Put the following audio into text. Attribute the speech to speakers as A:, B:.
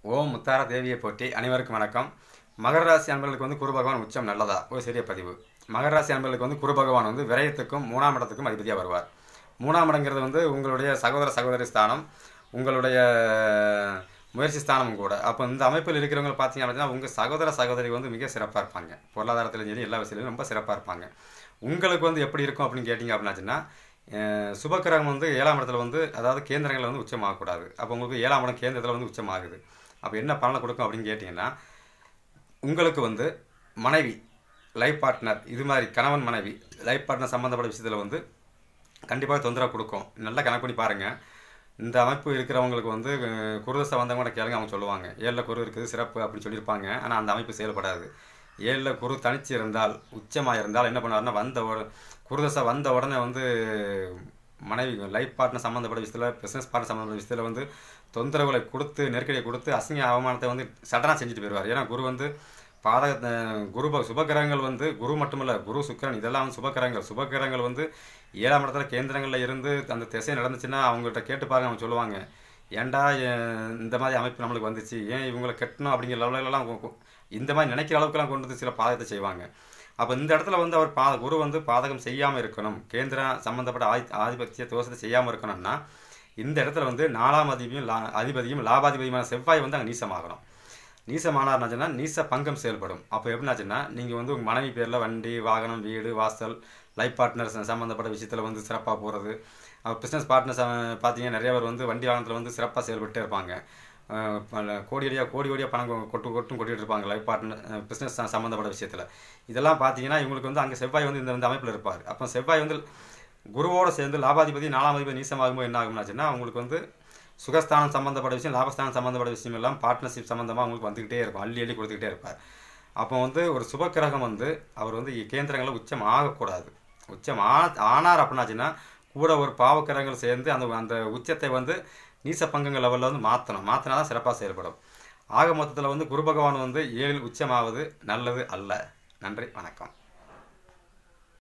A: ஓம் முத்தார தேவியை போற்றி அனைவருக்கும் வணக்கம் மகர ராசி அன்பர்களுக்கு வந்து குரு பகவான் உச்சம் நல்லதா ஒரு சிறிய பதிவு மகர ராசி அன்பர்களுக்கு வந்து குரு பகவான் வந்து விரயத்துக்கும் மூணாம் இடத்துக்கும் அதிபதியாக வருவார் மூணாம் இடங்கிறது வந்து உங்களுடைய சகோதர சகோதரி ஸ்தானம் உங்களுடைய முயற்சி ஸ்தானமும் கூட அப்போ இந்த அமைப்பில் இருக்கிறவங்க பார்த்தீங்க அப்படின்னா உங்கள் சகோதர சகோதரி வந்து மிக சிறப்பாக இருப்பாங்க பொருளாதாரத்திலும் சரி எல்லா விஷயத்திலும் ரொம்ப சிறப்பாக இருப்பாங்க உங்களுக்கு வந்து எப்படி இருக்கும் அப்படின்னு கேட்டிங்க அப்படின்னாச்சுன்னா அஹ் சுபக்கிரகம் வந்து ஏழாம் இடத்துல வந்து அதாவது கேந்திரங்களில் வந்து உச்சமாகக்கூடாது அப்போ உங்களுக்கு ஏழாம் இடம் கேந்திரத்தில் வந்து உச்சமாகுது அப்போ என்ன பலனை கொடுக்கும் அப்படின்னு கேட்டிங்கன்னா உங்களுக்கு வந்து மனைவி லைஃப் பார்ட்னர் இது மாதிரி கணவன் மனைவி லைஃப் பார்ட்னர் சம்மந்தப்பட்ட விஷயத்தில் வந்து கண்டிப்பாக தொந்தரவு கொடுக்கும் நல்லா கணக்கு பண்ணி பாருங்கள் இந்த அமைப்பு இருக்கிறவங்களுக்கு வந்து அஹ், குருதசை வந்தவங்க கேளுங்க அவங்க சொல்லுவாங்க ஏழில் குரு இருக்குது சிறப்பு அப்படின்னு சொல்லியிருப்பாங்க ஆனால் அந்த அமைப்பு செயல்படாது ஏழில் குரு தனிச்சு இருந்தால் உச்சமாக இருந்தால் என்ன பண்ணுவாருன்னா வந்த உட- குருதசை வந்த உடனே வந்து மனைவி லைஃப் பார்ட்னர் சம்மந்தப்பட்ட விஷயத்தில் பிஸ்னஸ் பார்ட்னர் சம்மந்தப்பட்ட விஷயத்தில் வந்து தொந்தரவுகளை கொடுத்து நெருக்கடியை கொடுத்து அசிங்க அவமானத்தை வந்து சடனாக செஞ்சுட்டு போயிடுவார் ஏன்னா குரு வந்து பாதக குரு ப- சுபகிரகங்கள் வந்து குரு மட்டுமல்ல குரு சுக்கிரன் இதெல்லாம் வந்து சுபகிரகங்கள் சுபகிரகங்கள் வந்து ஏழாம் இடத்துல கேந்திரங்களில் இருந்து அந்த திசை நடந்துச்சுன்னா அவங்கள்ட்ட கேட்டு பாருங்க அவங்க சொல்லுவாங்க ஏன்டா எ- இந்த மாதிரி அமைப்பு நம்மளுக்கு வந்துச்சு ஏன் இவங்களை கட்டணும் அப்படிங்கிற லெவலெல்லாம் கொ- கொ- இந்த மாதிரி நினைக்கிற அளவுக்குலாம் கொண்டு வந்து சில பாதகத்தை செய்வாங்க அப்போ இந்த இடத்துல வந்து அவர் பா குரு வந்து பாதகம் செய்யாமல் இருக்கணும் கேந்திரம் சம்மந்தப்பட்ட ஆதி ஆதிபத்திய தோஷத்தை செய்யாமல் இருக்கணும்னா இந்த இடத்துல வந்து நாலாம் அதிபதியும் லா அதிபதியும் லாபாதிபதியுமான செவ்வாய் வந்து அங்கே நீசமாகணும் நீசமானார்னாச்சுன்னா நீச பங்கம் செயல்படும் அப்போ எப்படின்னாச்சுன்னா நீங்கள் வந்து உங்கள் மனைவி பேரில் வண்டி வாகனம் வீடு வாசல் லைஃப் பார்ட்னர்ஸ் சம்மந்தப்பட்ட விஷயத்தில் வந்து சிறப்பாக போகிறது பிஸ்னஸ் பார்ட்னர்ஸ் பார்த்தீங்கன்னா நிறைய பேர் வந்து வண்டி வாகனத்தில் வந்து சிறப்பாக செயல்பட்டே இருப்பாங்க அஹ் பல கோடி அடியாக கோடி கோடியாக பணம் கொ- கொட்டு கொட்டும் கொட்டிட்டு இருப்பாங்க லைஃப் பார்ட்னர் பிஸ்னஸ் சம்மந்தப்பட்ட விஷயத்தில் இதெல்லாம் பார்த்தீங்கன்னா இவங்களுக்கு வந்து அங்கே செவ்வாய் வந்து இந்த இந்த அமைப்பில் இருப்பார் அப்போ செவ்வாய் வந்து குருவோட சேர்ந்து லாபாதிபதி நாலாம் அதிபதி நீசமாகும்போது என்ன ஆகும்னாச்சுன்னா அவங்களுக்கு வந்து சுகஸ்தானம் சம்மந்தப்பட்ட விஷயம் லாபஸ்தானம் சம்மந்தப்பட்ட விஷயம் எல்லாம் பார்ட்னர்ஷிப் சம்மந்தமாக அவங்களுக்கு வந்துக்கிட்டே இருக்கும் அள்ளி அள்ளி கொடுத்துக்கிட்டே இருப்பார் அப்போ வந்து ஒரு சுபக்கிரகம் வந்து அவர் வந்து கேந்திரங்களில் உச்சம் ஆகக்கூடாது உச்சம் ஆ ஆனார் அப்படின்னாச்சுன்னா கூட ஒரு பாவக்கிரகங்கள் சேர்ந்து அந்த அந்த உச்சத்தை வந்து நீச பங்கங்கள் லெவலில் வந்து மாற்றணும் மாற்றினா தான் சிறப்பாக செயல்படும் ஆக மொத்தத்தில் வந்து குரு பகவான் வந்து ஏழில் உச்சமாவது நல்லது அல்ல நன்றி வணக்கம்